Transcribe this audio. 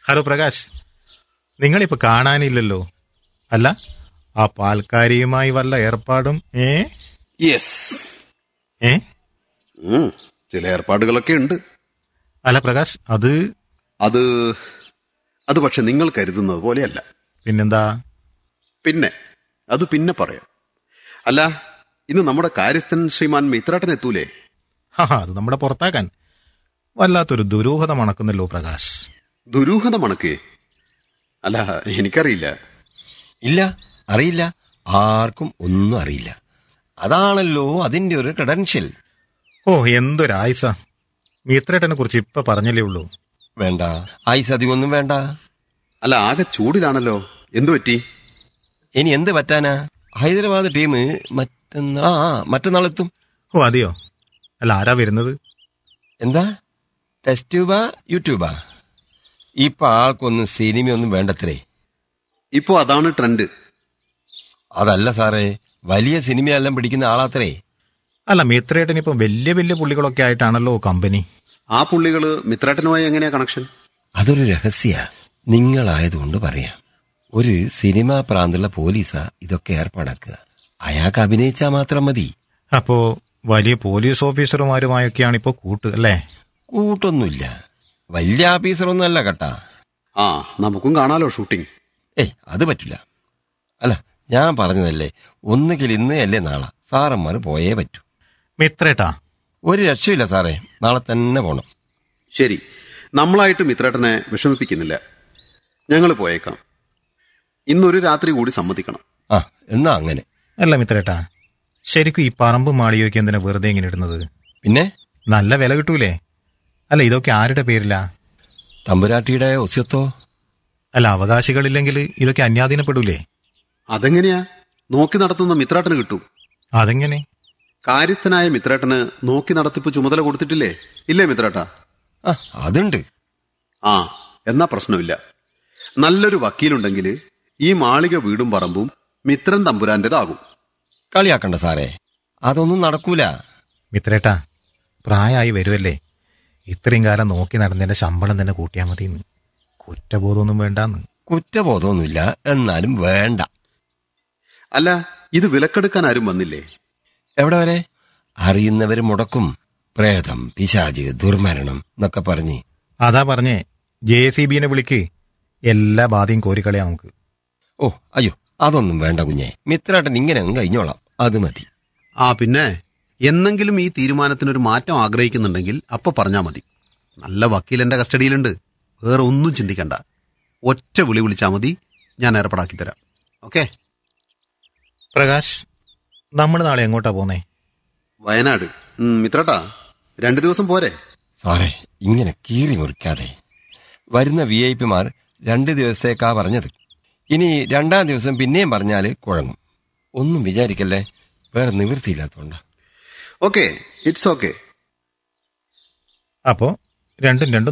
hello Prakash നിങ്ങളിപ്പോ കാണാനില്ലല്ലോ അല്ല ആ പാൽക്കാരിയുമായി വല്ല ഏർപ്പാടും ഏ യെസ് ഏ ചില ഏർപ്പാടുകളൊക്കെ ഉണ്ട് അല്ല പ്രകാശ് അത് അത് അത് പക്ഷെ നിങ്ങൾ കരുതുന്നത് പോലെയല്ല പിന്നെന്താ പിന്നെ അത് പിന്നെ പറയാം അല്ല ഇന്ന് നമ്മുടെ കാര്യസ്ഥൻ ശ്രീമാൻ മിത്രാട്ടൻ എത്തൂലേ ഹാ അത് നമ്മുടെ പുറത്താക്കാൻ വല്ലാത്തൊരു ദുരൂഹത മണക്കുന്നല്ലോ പ്രകാശ് ദുരൂഹത മണക്കേ അല്ല എനിക്കറിയില്ല ഇല്ല അറിയില്ല ആർക്കും ഒന്നും അറിയില്ല അതാണല്ലോ അതിന്റെ ഒരു ക്രെഡൻഷ്യൽ ഓ എന്തൊരായുസ മിത്രേട്ടനെ കുറിച്ച് ഇപ്പൊ പറഞ്ഞല്ലേ ഉള്ളൂ വേണ്ട ആയിസ് അധികമൊന്നും വേണ്ട അല്ല ആകെ ചൂടിലാണല്ലോ എന്തു പറ്റി ഇനി എന്ത് പറ്റാനാ ഹൈദരാബാദ് ടീം മറ്റന്നാ ആ മറ്റന്നാളെത്തും ഓ അതെയോ അല്ല ആരാ വരുന്നത് എന്താ ടെസ്റ്റ് ട്യൂബാ യൂട്യൂബാ ഇപ്പൊ ആൾക്കൊന്നും സിനിമയൊന്നും വേണ്ടത്രേ ഇപ്പോ അതാണ് ട്രെൻഡ് അതല്ല സാറേ വലിയ സിനിമയെല്ലാം പിടിക്കുന്ന ആളാത്രേ അല്ല മിത്രേട്ടൻ ഇപ്പൊ വലിയ വലിയ പുള്ളികളൊക്കെ ആയിട്ടാണല്ലോ കമ്പനി ആ പുള്ളികള് മിത്രാട്ടനുമായി എങ്ങനെയാ കണക്ഷൻ അതൊരു രഹസ്യ നിങ്ങളായതുകൊണ്ട് പറയാം ഒരു സിനിമാ പ്രാന്തുള്ള പോലീസാ ഇതൊക്കെ ഏർപ്പാടാക്കുക അയാൾക്ക് അഭിനയിച്ചാ മാത്രം മതി അപ്പോ വലിയ പോലീസ് ഓഫീസർമാരുമായൊക്കെയാണ് ഇപ്പോ കൂട്ട് അല്ലേ കൂട്ടൊന്നുമില്ല വലിയ ആഫീസറൊന്നും അല്ല കേട്ടാ ആ നമുക്കും കാണാലോ ഷൂട്ടിംഗ് ഏയ് അത് പറ്റില്ല അല്ല ഞാൻ പറഞ്ഞതല്ലേ ഒന്നുകിൽ ഇന്ന് അല്ലേ നാളെ സാറന്മാർ പോയേ പറ്റൂ മിത്രേട്ടാ ഒരു രക്ഷയില്ല സാറേ നാളെ തന്നെ പോണം ശരി നമ്മളായിട്ട് മിത്രേട്ടനെ വിഷമിപ്പിക്കുന്നില്ല ഞങ്ങൾ പോയേക്കാം ഇന്നൊരു രാത്രി കൂടി സമ്മതിക്കണം ആ എന്നാ അങ്ങനെ അല്ല മിത്രേട്ടാ ശരിക്കും ഈ പറമ്പ് മാളിയൊക്കെ എന്തിനാ വെറുതെ ഇങ്ങനെ ഇടുന്നത് പിന്നെ നല്ല വില കിട്ടൂലേ അല്ല ഇതൊക്കെ ആരുടെ പേരിലാ തമ്പുരാട്ടിയുടെ ഒസ്യത്തോ അല്ല അവകാശികളില്ലെങ്കിൽ ഇതൊക്കെ അന്യാധീനപ്പെടൂലേ അതെങ്ങനെയാ നോക്കി നടത്തുന്ന മിത്രാട്ടന് കിട്ടും അതെങ്ങനെ കാര്യസ്ഥനായ മിത്രേട്ടന് നോക്കി നടത്തിപ്പ് ചുമതല കൊടുത്തിട്ടില്ലേ ഇല്ലേ മിത്രേട്ടാ ആ അതുണ്ട് ആ എന്നാ പ്രശ്നമില്ല നല്ലൊരു വക്കീലുണ്ടെങ്കിൽ ഈ മാളിക വീടും പറമ്പും മിത്രൻ തമ്പുരാന്റേതാകും കളിയാക്കണ്ട സാറേ അതൊന്നും നടക്കൂല മിത്രേട്ടാ പ്രായമായി വരുമല്ലേ ഇത്രയും കാലം നോക്കി നടന്നതിന്റെ ശമ്പളം തന്നെ കൂട്ടിയാൽ മതിയെന്ന് കുറ്റബോധമൊന്നും വേണ്ടാന്ന് കുറ്റബോധമൊന്നുമില്ല എന്നാലും വേണ്ട അല്ല ഇത് വിലക്കെടുക്കാൻ ആരും വന്നില്ലേ എവിടെ വരെ അറിയുന്നവര് മുടക്കും പ്രേതം പിശാജ് ദുർമരണം എന്നൊക്കെ പറഞ്ഞ് അതാ പറഞ്ഞേ ജെ സി ബിനെ വിളിക്ക് എല്ലാ ബാധയും കോരിക്കളയാ നമുക്ക് ഓ അയ്യോ അതൊന്നും വേണ്ട കുഞ്ഞെ മിത്രാട്ടൻ ഇങ്ങനെ അങ്ങ് കഴിഞ്ഞോളാം അത് മതി ആ പിന്നെ എന്നെങ്കിലും ഈ തീരുമാനത്തിനൊരു മാറ്റം ആഗ്രഹിക്കുന്നുണ്ടെങ്കിൽ അപ്പൊ പറഞ്ഞാ മതി നല്ല വക്കീൽ എന്റെ കസ്റ്റഡിയിലുണ്ട് വേറെ ഒന്നും ചിന്തിക്കണ്ട ഒറ്റ വിളി വിളിച്ചാ മതി ഞാൻ ഏർപ്പാടാക്കി തരാം ഓക്കെ പ്രകാശ് നമ്മൾ നാളെ എങ്ങോട്ടാ പോന്നേ വയനാട് ഉം, മിത്രട്ടാ രണ്ടു ദിവസം പോരെ സാറേ ഇങ്ങനെ കീറി മുറിക്കാതെ വരുന്ന വി ഐ പിമാർ രണ്ട് ദിവസത്തേക്കാ പറഞ്ഞത് ഇനി രണ്ടാം ദിവസം പിന്നെയും പറഞ്ഞാല് കുഴങ്ങും ഒന്നും വിചാരിക്കല്ലേ വേറെ നിവൃത്തിയില്ലാത്തോണ്ടാ ഓക്കെ ഇറ്റ്സ് ഓക്കെ അപ്പോ രണ്ടും രണ്ടും